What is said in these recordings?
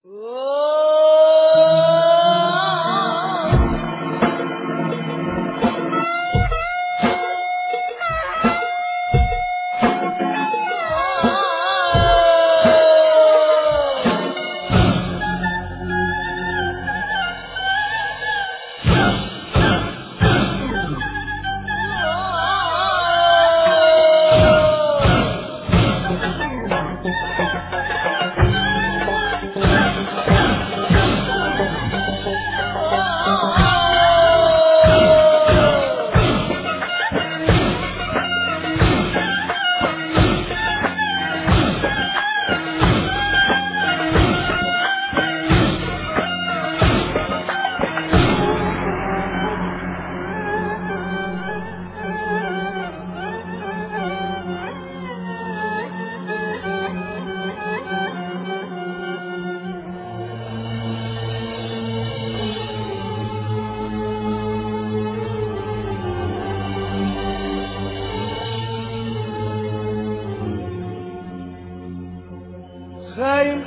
خاين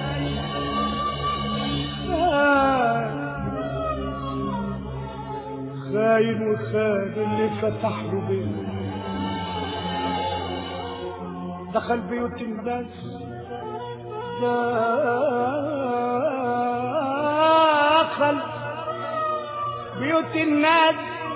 خاين وخان اللي فتح له بيت دخل بيوت الناس دخل بيوت الناس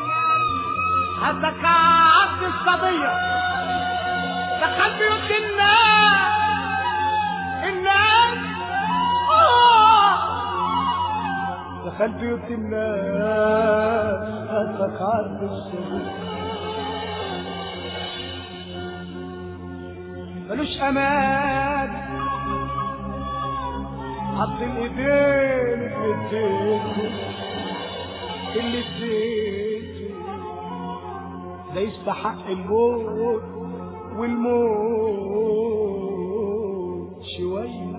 حتى عبد الصبية دخل بيوت الناس الناس آه دخل بيوت الناس حتى عبد الصبية ملوش امان حط الايدين في ايديكم اللي اديته ده يستحق الموت والموت شوية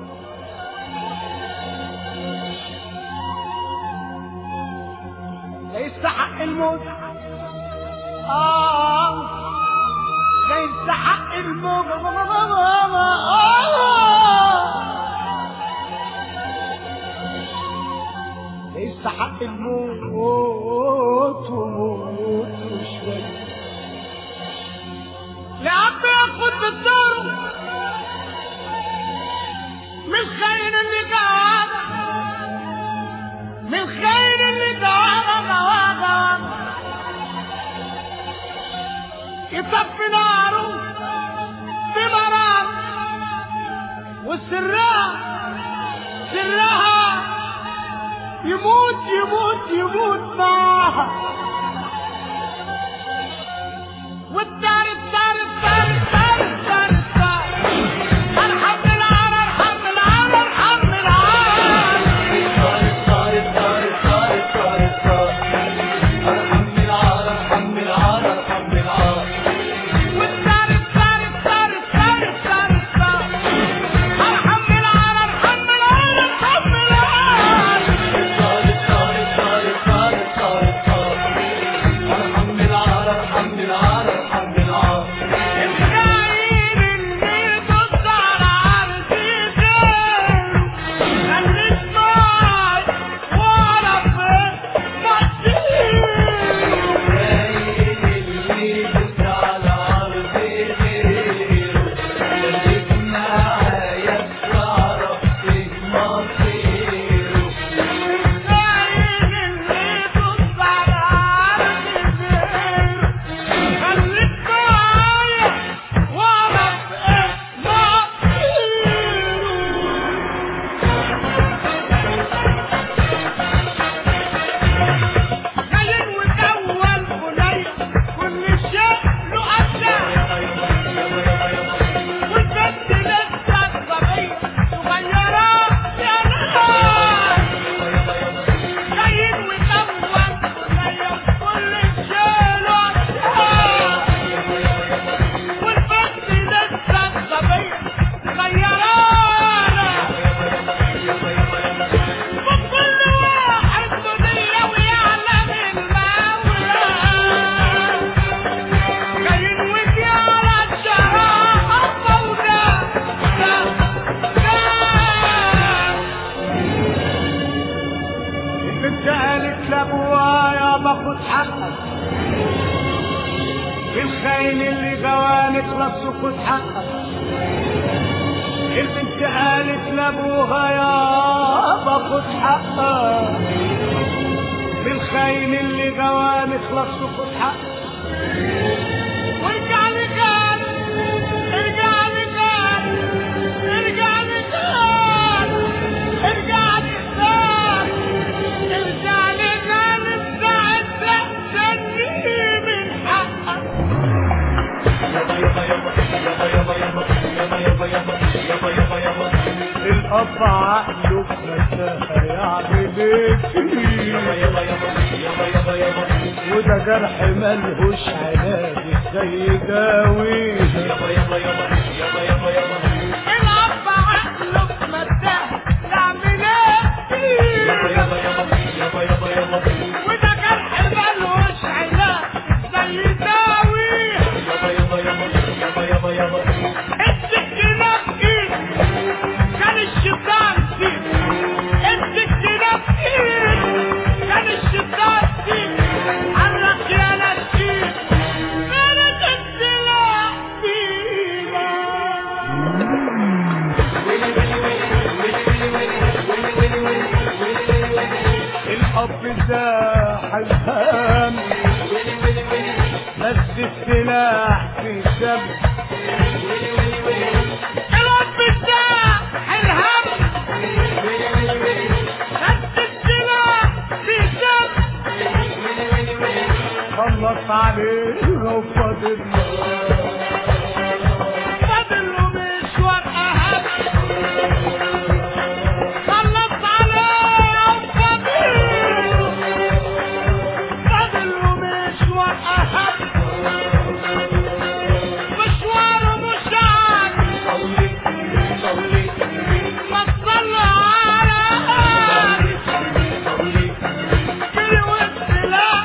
ده يستحق الموت آه ده يستحق الموت ده يستحق الموت وموت شوية لعب ياخد بالدور من خير اللي قاعد من خير اللي قاعد قاعد يطفي ناره بمرار والسراء سرها يموت يموت يموت معها والدار الدار الدار الدار الدار الدار ارحم العار ارحم العار ارحم العار والدار الدار الدار الدار الدار الدار ارحم العار ارحم العار ارحم العار يخلص وخد حقك البنت قالت لابوها يابا خد حقك بالخاين اللي غوان اخلص وخد حقك وارجع لي تاني ارجع لي تاني ارجع لي تاني ارجع لي تاني ارجع لي تاني الساعة تأذني من حقك الأب عقله فتاة يعمل ايه فيه وده جرح ملهوش علاج ازاي يداويه الأب عقله فتاة يعمل ايه فيه وده جرح ملهوش علاج ازاي يداويه السكينة في ايدي كان الشيطان فيه السكينة في ايدي كان الشيطان فيه حرك يا نسيم كانت السلاح فينا الأب زاح الهم مس السلاح في سم الأب زاح الهم مس السلاح في سم خلص عليه وفضل فضل له مشوار أهم خلص عليه وفضل فضل له مشوار أهم مشواره مش عادي ما تصلى على كل والسلاح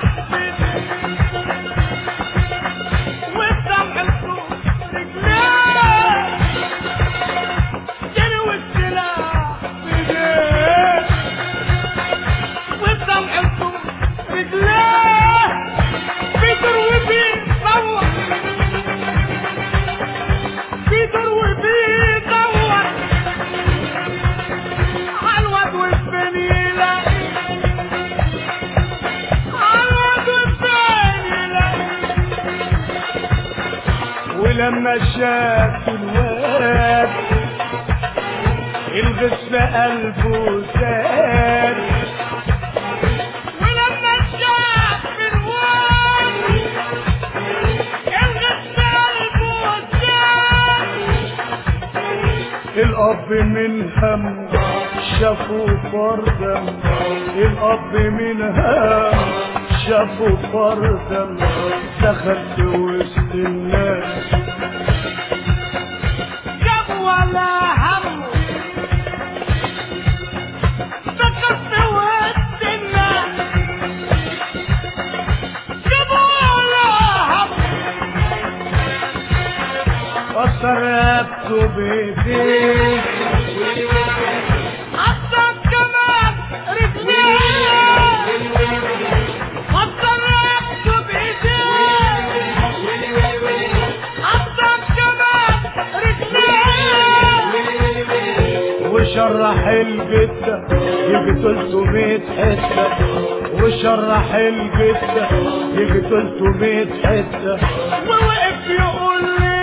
والدمع الصوت رجليه كل والسلاح بيديه والدمع الصوت رجليه بيدر وبيدور بيدر وبيدور عالواد والفين يلاقي عالواد والفين يلاقي ولما شاف الواد الغش في قلبه زاد ولما شاف الواد الغش في قلبه زاد الأب من هم شافوا فردا الأب من هم شافوا فردا دخل في وسط الناس جاب ولا هم دخل في وسط الناس جاب ولا هم كسر رقبته بايديه عصب كمان رجليه كسر رقبته بايديه عصب كمان رجليه وشرح الجدة يجي 300 حتة وشرح الجدة يجي 300 حتة ووقف يقول لي